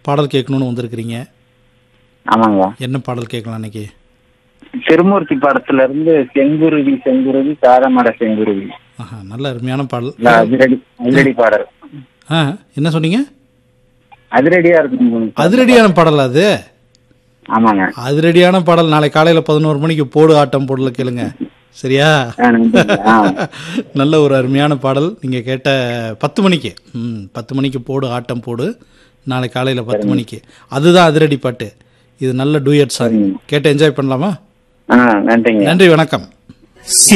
பாடல் கேட்கணும்னு வந்திருக்கிறீங்க ஆமாங்க என்ன பாடல் கேட்கலாம் இன்னைக்கு திருமூர்த்தி படத்துல இருந்து செங்குருவி செங்குருவி காரமட செங்குருவி ஆஹா நல்ல அருமையான பாடல் இல்ல, அதிரடி அதிரடி பாடல் ஆ என்ன சொன்னீங்க அதிரடியா இருக்கும் அதிரடியான பாடல் அது ஆமாங்க அதிரடியான பாடல் நாளை காலையில் பதினோரு மணிக்கு போடு ஆட்டம் போடல கேளுங்க சரியா ஆ, நன்றிங்க. ஆ, நல்ல ஒரு அருமையான பாடல் நீங்கள் கேட்ட பத்து மணிக்கு ம் பத்து மணிக்கு போடு ஆட்டம் போடு நாளை காலையில் பத்து மணிக்கு அதுதான் அதிரடி பாட்டு இது நல்ல டூயட் சாங் கேட்டு என்ஜாய் பண்ணலாமா ஆ நன்றிங்க நன்றி வணக்கம்